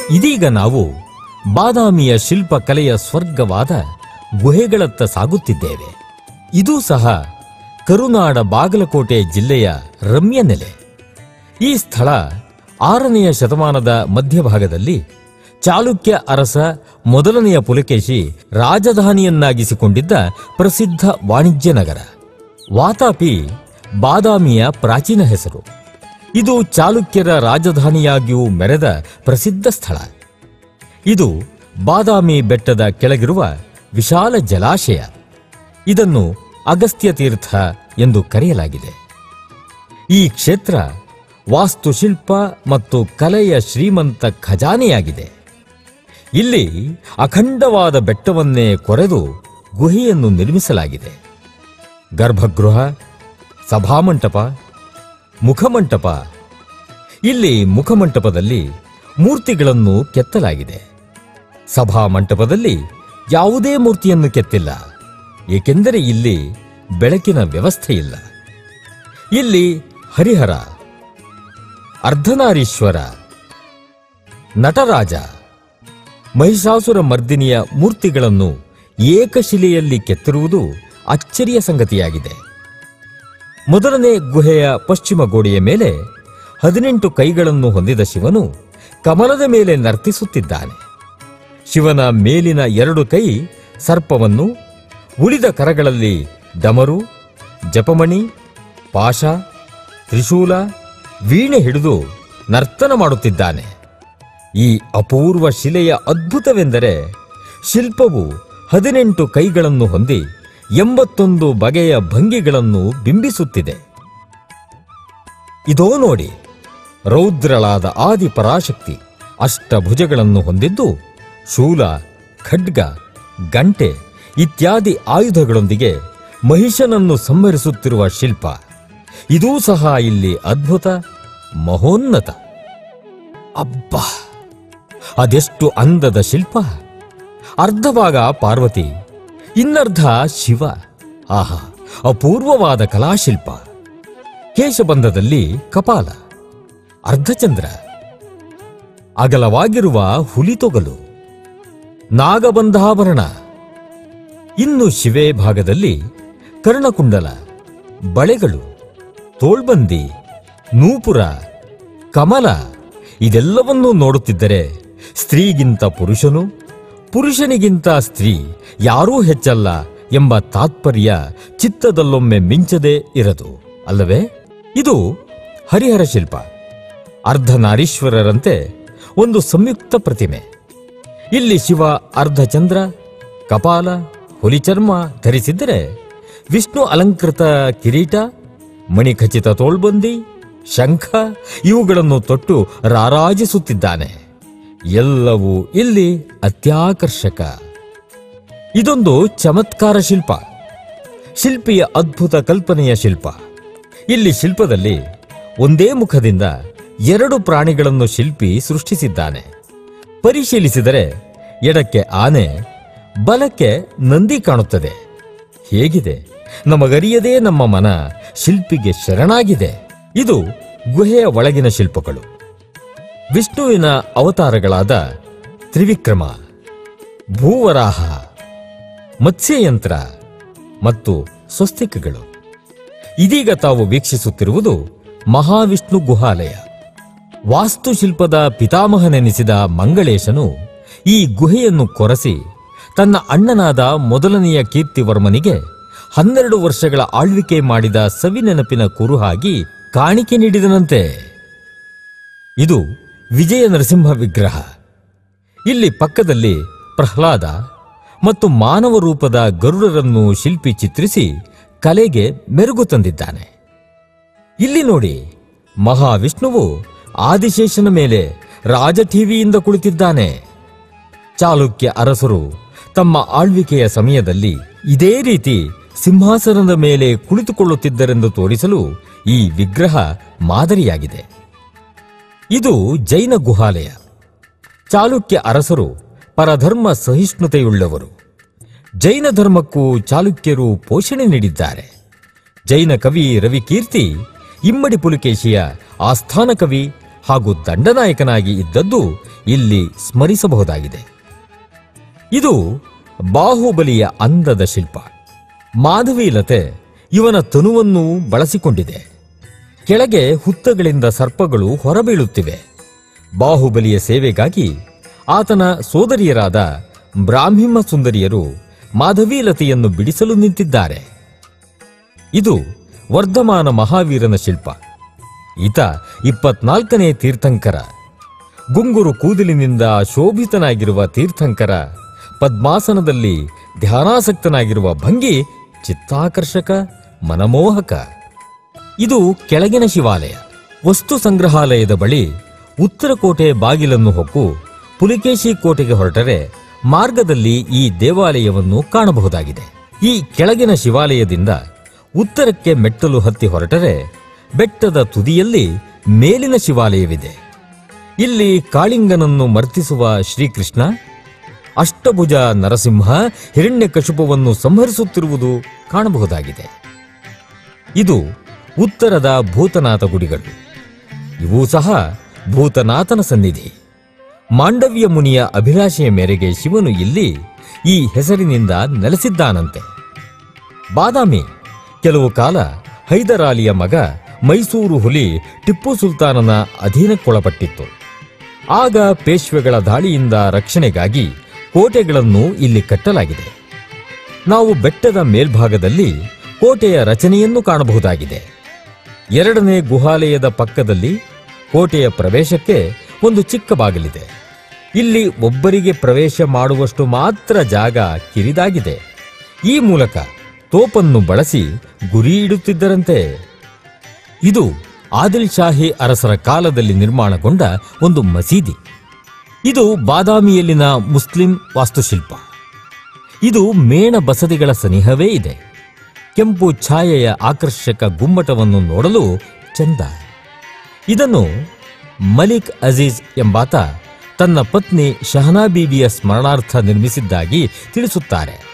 ಇದೀಗ ನಾವು ಬಾದಾಮಿಯ ಶಿಲ್ಪಕಲೆಯ ಸ್ವರ್ಗವಾದ ಗುಹೆಗಳತ್ತ ಸಾಗುತ್ತಿದ್ದೇವೆ ಇದೂ ಸಹ ಕರುನಾಡ ಬಾಗಲಕೋಟೆ ಜಿಲ್ಲೆಯ ರಮ್ಯ ನೆಲೆ ಈ ಸ್ಥಳ ಆರನೆಯ ಶತಮಾನದ ಮಧ್ಯಭಾಗದಲ್ಲಿ ಚಾಲುಕ್ಯ ಅರಸ ಮೊದಲನೆಯ ಪುಲಕೇಶಿ ರಾಜಧಾನಿಯನ್ನಾಗಿಸಿಕೊಂಡಿದ್ದ ಪ್ರಸಿದ್ಧ ವಾಣಿಜ್ಯ ನಗರ ವಾತಾಪಿ ಬಾದಾಮಿಯ ಪ್ರಾಚೀನ ಹೆಸರು ಇದು ಚಾಲುಕ್ಯರ ರಾಜಧಾನಿಯಾಗಿಯೂ ಮೆರೆದ ಪ್ರಸಿದ್ಧ ಸ್ಥಳ ಇದು ಬಾದಾಮಿ ಬೆಟ್ಟದ ಕೆಳಗಿರುವ ವಿಶಾಲ ಜಲಾಶಯ ಇದನ್ನು ಅಗಸ್ತ್ಯ ತೀರ್ಥ ಎಂದು ಕರೆಯಲಾಗಿದೆ ಈ ಕ್ಷೇತ್ರ ವಾಸ್ತುಶಿಲ್ಪ ಮತ್ತು ಕಲೆಯ ಶ್ರೀಮಂತ ಖಜಾನೆಯಾಗಿದೆ ಇಲ್ಲಿ ಅಖಂಡವಾದ ಬೆಟ್ಟವನ್ನೇ ಕೊರೆದು ಗುಹೆಯನ್ನು ನಿರ್ಮಿಸಲಾಗಿದೆ ಗರ್ಭಗೃಹ ಸಭಾಮಂಟಪ ಮುಖಮಂಟಪ ಇಲ್ಲಿ ಮುಖಮಂಟಪದಲ್ಲಿ ಮೂರ್ತಿಗಳನ್ನು ಕೆತ್ತಲಾಗಿದೆ ಸಭಾಮಂಟಪದಲ್ಲಿ ಯಾವುದೇ ಮೂರ್ತಿಯನ್ನು ಕೆತ್ತಿಲ್ಲ ಏಕೆಂದರೆ ಇಲ್ಲಿ ಬೆಳಕಿನ ವ್ಯವಸ್ಥೆ ಇಲ್ಲ ಇಲ್ಲಿ ಹರಿಹರ ಅರ್ಧನಾರೀಶ್ವರ ನಟರಾಜ ಮಹಿಷಾಸುರ ಮರ್ದಿನಿಯ ಮೂರ್ತಿಗಳನ್ನು ಏಕಶಿಲೆಯಲ್ಲಿ ಕೆತ್ತಿರುವುದು ಅಚ್ಚರಿಯ ಸಂಗತಿಯಾಗಿದೆ ಮೊದಲನೇ ಗುಹೆಯ ಪಶ್ಚಿಮ ಗೋಡೆಯ ಮೇಲೆ ಹದಿನೆಂಟು ಕೈಗಳನ್ನು ಹೊಂದಿದ ಶಿವನು ಕಮಲದ ಮೇಲೆ ನರ್ತಿಸುತ್ತಿದ್ದಾನೆ ಶಿವನ ಮೇಲಿನ ಎರಡು ಕೈ ಸರ್ಪವನ್ನು ಉಳಿದ ಕರಗಳಲ್ಲಿ ಡಮರು ಜಪಮಣಿ ಪಾಶ ತ್ರಿಶೂಲ ವೀಣೆ ಹಿಡಿದು ನರ್ತನ ಮಾಡುತ್ತಿದ್ದಾನೆ ಈ ಅಪೂರ್ವ ಶಿಲೆಯ ಅದ್ಭುತವೆಂದರೆ ಶಿಲ್ಪವು ಹದಿನೆಂಟು ಕೈಗಳನ್ನು ಹೊಂದಿ ಎಂಬತ್ತೊಂದು ಬಗೆಯ ಭಂಗಿಗಳನ್ನು ಬಿಂಬಿಸುತ್ತಿದೆ ಇದೋ ನೋಡಿ ರೌದ್ರಳಾದ ಆದಿ ಪರಾಶಕ್ತಿ ಅಷ್ಟಭುಜಗಳನ್ನು ಹೊಂದಿದ್ದು ಶೂಲ ಖಡ್ಗ ಗಂಟೆ ಇತ್ಯಾದಿ ಆಯುಧಗಳೊಂದಿಗೆ ಮಹಿಷನನ್ನು ಸಂಹರಿಸುತ್ತಿರುವ ಶಿಲ್ಪ ಇದೂ ಸಹ ಇಲ್ಲಿ ಅದ್ಭುತ ಮಹೋನ್ನತ ಅಬ್ಬಾ ಅದೆಷ್ಟು ಅಂದದ ಶಿಲ್ಪ ಅರ್ಧ ಭಾಗ ಪಾರ್ವತಿ ಇನ್ನರ್ಧ ಶಿವ ಆಹಾ ಅಪೂರ್ವವಾದ ಕಲಾಶಿಲ್ಪ ಕೇಶಬಂಧದಲ್ಲಿ ಕಪಾಲ ಅರ್ಧಚಂದ್ರ ಅಗಲವಾಗಿರುವ ಹುಲಿತೊಗಲು ನಾಗಬಂಧಾಭರಣ ಇನ್ನು ಶಿವೆ ಭಾಗದಲ್ಲಿ ಕರ್ಣಕುಂಡಲ ಬಳೆಗಳು ತೋಳ್ಬಂದಿ ನೂಪುರ ಕಮಲ ಇದೆಲ್ಲವನ್ನೂ ನೋಡುತ್ತಿದ್ದರೆ ಸ್ತ್ರೀಗಿಂತ ಪುರುಷನು ಪುರುಷನಿಗಿಂತ ಸ್ತ್ರೀ ಯಾರೂ ಹೆಚ್ಚಲ್ಲ ಎಂಬ ತಾತ್ಪರ್ಯ ಚಿತ್ತದಲ್ಲೊಮ್ಮೆ ಮಿಂಚದೇ ಇರದು ಅಲ್ಲವೇ ಇದು ಹರಿಹರ ಶಿಲ್ಪ ಅರ್ಧನಾರೀಶ್ವರರಂತೆ ಒಂದು ಸಂಯುಕ್ತ ಪ್ರತಿಮೆ ಇಲ್ಲಿ ಶಿವ ಅರ್ಧಚಂದ್ರ ಕಪಾಲ ಹುಲಿಚರ್ಮ ಧರಿಸಿದ್ದರೆ ವಿಷ್ಣು ಅಲಂಕೃತ ಕಿರೀಟ ಮಣಿಖಚಿತ ತೋಳ್ಬಂದಿ ಶಂಖ ಇವುಗಳನ್ನು ತೊಟ್ಟು ರಾರಾಜಿಸುತ್ತಿದ್ದಾನೆ ಎಲ್ಲವೂ ಇಲ್ಲಿ ಅತ್ಯಾಕರ್ಷಕ ಇದೊಂದು ಚಮತ್ಕಾರ ಶಿಲ್ಪ ಶಿಲ್ಪಿಯ ಅದ್ಭುತ ಕಲ್ಪನೆಯ ಶಿಲ್ಪ ಇಲ್ಲಿ ಶಿಲ್ಪದಲ್ಲಿ ಒಂದೇ ಮುಖದಿಂದ ಎರಡು ಪ್ರಾಣಿಗಳನ್ನು ಶಿಲ್ಪಿ ಸೃಷ್ಟಿಸಿದ್ದಾನೆ ಪರಿಶೀಲಿಸಿದರೆ ಎಡಕ್ಕೆ ಆನೆ ಬಲಕ್ಕೆ ನಂದಿ ಕಾಣುತ್ತದೆ ಹೇಗಿದೆ ನಮಗರಿಯದೇ ನಮ್ಮ ಮನ ಶಿಲ್ಪಿಗೆ ಶರಣಾಗಿದೆ ಇದು ಗುಹೆಯ ಒಳಗಿನ ಶಿಲ್ಪಗಳು ವಿಷ್ಣುವಿನ ಅವತಾರಗಳಾದ ತ್ರಿವಿಕ್ರಮ ಭೂವರಾಹ ಮತ್ಸ್ಯಯಂತ್ರ ಮತ್ತು ಸ್ವಸ್ತಿಕಗಳು ಇದೀಗ ತಾವು ವೀಕ್ಷಿಸುತ್ತಿರುವುದು ಮಹಾವಿಷ್ಣು ಗುಹಾಲಯ ವಾಸ್ತುಶಿಲ್ಪದ ಪಿತಾಮಹನೆನಿಸಿದ ಮಂಗಳೇಶನು ಈ ಗುಹೆಯನ್ನು ಕೊರಸಿ ತನ್ನ ಅಣ್ಣನಾದ ಮೊದಲನೆಯ ಕೀರ್ತಿವರ್ಮನಿಗೆ ಹನ್ನೆರಡು ವರ್ಷಗಳ ಆಳ್ವಿಕೆ ಮಾಡಿದ ಸವಿನೆನಪಿನ ಕುರುಹಾಗಿ ಕಾಣಿಕೆ ನೀಡಿದನಂತೆ ಇದು ವಿಜಯ ನರಸಿಂಹ ವಿಗ್ರಹ ಇಲ್ಲಿ ಪಕ್ಕದಲ್ಲಿ ಪ್ರಹ್ಲಾದ ಮತ್ತು ಮಾನವ ರೂಪದ ಗರುಡರನ್ನು ಶಿಲ್ಪಿ ಚಿತ್ರಿಸಿ ಕಲೆಗೆ ಮೆರುಗು ತಂದಿದ್ದಾನೆ ಇಲ್ಲಿ ನೋಡಿ ಮಹಾವಿಷ್ಣುವು ಆದಿಶೇಷನ ಮೇಲೆ ರಾಜಠೀವಿಯಿಂದ ಕುಳಿತಿದ್ದಾನೆ ಚಾಲುಕ್ಯ ಅರಸರು ತಮ್ಮ ಆಳ್ವಿಕೆಯ ಸಮಯದಲ್ಲಿ ಇದೇ ರೀತಿ ಸಿಂಹಾಸನದ ಮೇಲೆ ಕುಳಿತುಕೊಳ್ಳುತ್ತಿದ್ದರೆಂದು ತೋರಿಸಲು ಈ ವಿಗ್ರಹ ಮಾದರಿಯಾಗಿದೆ ಇದು ಜೈನ ಗುಹಾಲಯ ಚಾಲುಕ್ಯ ಅರಸರು ಪರಧರ್ಮ ಸಹಿಷ್ಣುತೆಯುಳ್ಳವರು ಜೈನ ಧರ್ಮಕ್ಕೂ ಚಾಲುಕ್ಯರು ಪೋಷಣೆ ನೀಡಿದ್ದಾರೆ ಜೈನ ಕವಿ ರವಿಕೀರ್ತಿ ಇಮ್ಮಡಿ ಪುಲಿಕೇಶಿಯ ಆಸ್ಥಾನ ಕವಿ ಹಾಗೂ ದಂಡನಾಯಕನಾಗಿ ಇದ್ದದ್ದು ಇಲ್ಲಿ ಸ್ಮರಿಸಬಹುದಾಗಿದೆ ಇದು ಬಾಹುಬಲಿಯ ಅಂದದ ಶಿಲ್ಪ ಮಾಧವೀಲತೆ ಇವನ ತನುವನ್ನು ಬಳಸಿಕೊಂಡಿದೆ ಕೆಳಗೆ ಹುತ್ತಗಳಿಂದ ಸರ್ಪಗಳು ಹೊರಬೀಳುತ್ತಿವೆ ಬಾಹುಬಲಿಯ ಸೇವೆಗಾಗಿ ಆತನ ಸೋದರಿಯರಾದ ಬ್ರಾಹ್ಮಿಮ ಸುಂದರಿಯರು ಮಾಧವೀಲತೆಯನ್ನು ಬಿಡಿಸಲು ನಿಂತಿದ್ದಾರೆ ಇದು ವರ್ಧಮಾನ ಮಹಾವೀರನ ಶಿಲ್ಪ ಈತ ಇಪ್ಪತ್ನಾಲ್ಕನೇ ತೀರ್ಥಂಕರ ಗುಂಗುರು ಕೂದಲಿನಿಂದ ಶೋಭಿತನಾಗಿರುವ ತೀರ್ಥಂಕರ ಪದ್ಮಾಸನದಲ್ಲಿ ಧ್ಯಾನಾಸಕ್ತನಾಗಿರುವ ಭಂಗಿ ಚಿತ್ತಾಕರ್ಷಕ ಮನಮೋಹಕ ಇದು ಕೆಳಗಿನ ಶಿವಾಲಯ ವಸ್ತು ಸಂಗ್ರಹಾಲಯದ ಬಳಿ ಉತ್ತರ ಕೋಟೆ ಬಾಗಿಲನ್ನು ಹೊಕ್ಕು ಪುಲಿಕೇಶಿ ಕೋಟೆಗೆ ಹೊರಟರೆ ಮಾರ್ಗದಲ್ಲಿ ಈ ದೇವಾಲಯವನ್ನು ಕಾಣಬಹುದಾಗಿದೆ ಈ ಕೆಳಗಿನ ಶಿವಾಲಯದಿಂದ ಉತ್ತರಕ್ಕೆ ಮೆಟ್ಟಲು ಹತ್ತಿ ಹೊರಟರೆ ಬೆಟ್ಟದ ತುದಿಯಲ್ಲಿ ಮೇಲಿನ ಶಿವಾಲಯವಿದೆ ಇಲ್ಲಿ ಕಾಳಿಂಗನನ್ನು ಮರ್ತಿಸುವ ಶ್ರೀಕೃಷ್ಣ ಅಷ್ಟಭುಜ ನರಸಿಂಹ ಹಿರಣ್ಯಕಶುಪವನ್ನು ಸಂಹರಿಸುತ್ತಿರುವುದು ಕಾಣಬಹುದಾಗಿದೆ ಇದು ಉತ್ತರದ ಭೂತನಾಥ ಗುಡಿಗಳು ಇವೂ ಸಹ ಭೂತನಾಥನ ಸನ್ನಿಧಿ ಮಾಂಡವ್ಯ ಮುನಿಯ ಅಭಿಲಾಷೆಯ ಮೇರೆಗೆ ಶಿವನು ಇಲ್ಲಿ ಈ ಹೆಸರಿನಿಂದ ನೆಲೆಸಿದ್ದಾನಂತೆ ಬಾದಾಮಿ ಕೆಲವು ಕಾಲ ಹೈದರಾಲಿಯ ಮಗ ಮೈಸೂರು ಹುಲಿ ಟಿಪ್ಪು ಸುಲ್ತಾನನ ಅಧೀನಕ್ಕೊಳಪಟ್ಟಿತ್ತು ಆಗ ಪೇಶ್ವೆಗಳ ದಾಳಿಯಿಂದ ರಕ್ಷಣೆಗಾಗಿ ಕೋಟೆಗಳನ್ನು ಇಲ್ಲಿ ಕಟ್ಟಲಾಗಿದೆ ನಾವು ಬೆಟ್ಟದ ಮೇಲ್ಭಾಗದಲ್ಲಿ ಕೋಟೆಯ ರಚನೆಯನ್ನು ಕಾಣಬಹುದಾಗಿದೆ ಎರಡನೇ ಗುಹಾಲಯದ ಪಕ್ಕದಲ್ಲಿ ಕೋಟೆಯ ಪ್ರವೇಶಕ್ಕೆ ಒಂದು ಚಿಕ್ಕ ಬಾಗಿಲಿದೆ ಇಲ್ಲಿ ಒಬ್ಬರಿಗೆ ಪ್ರವೇಶ ಮಾಡುವಷ್ಟು ಮಾತ್ರ ಜಾಗ ಕಿರಿದಾಗಿದೆ ಈ ಮೂಲಕ ತೋಪನ್ನು ಬಳಸಿ ಗುರಿ ಇಡುತ್ತಿದ್ದರಂತೆ ಇದು ಆದಿಲ್ ಶಾಹಿ ಅರಸರ ಕಾಲದಲ್ಲಿ ನಿರ್ಮಾಣಗೊಂಡ ಒಂದು ಮಸೀದಿ ಇದು ಬಾದಾಮಿಯಲ್ಲಿನ ಮುಸ್ಲಿಂ ವಾಸ್ತುಶಿಲ್ಪ ಇದು ಮೇಣ ಬಸದಿಗಳ ಸನಿಹವೇ ಇದೆ ಕೆಂಪು ಛಾಯೆಯ ಆಕರ್ಷಕ ಗುಮ್ಮಟವನ್ನು ನೋಡಲು ಚಂದ ಇದನ್ನು ಮಲಿಕ್ ಅಜೀಜ್ ಎಂಬಾತ ತನ್ನ ಪತ್ನಿ ಶಹನಾ ಬೀಬಿಯ ಸ್ಮರಣಾರ್ಥ ನಿರ್ಮಿಸಿದ್ದಾಗಿ ತಿಳಿಸುತ್ತಾರೆ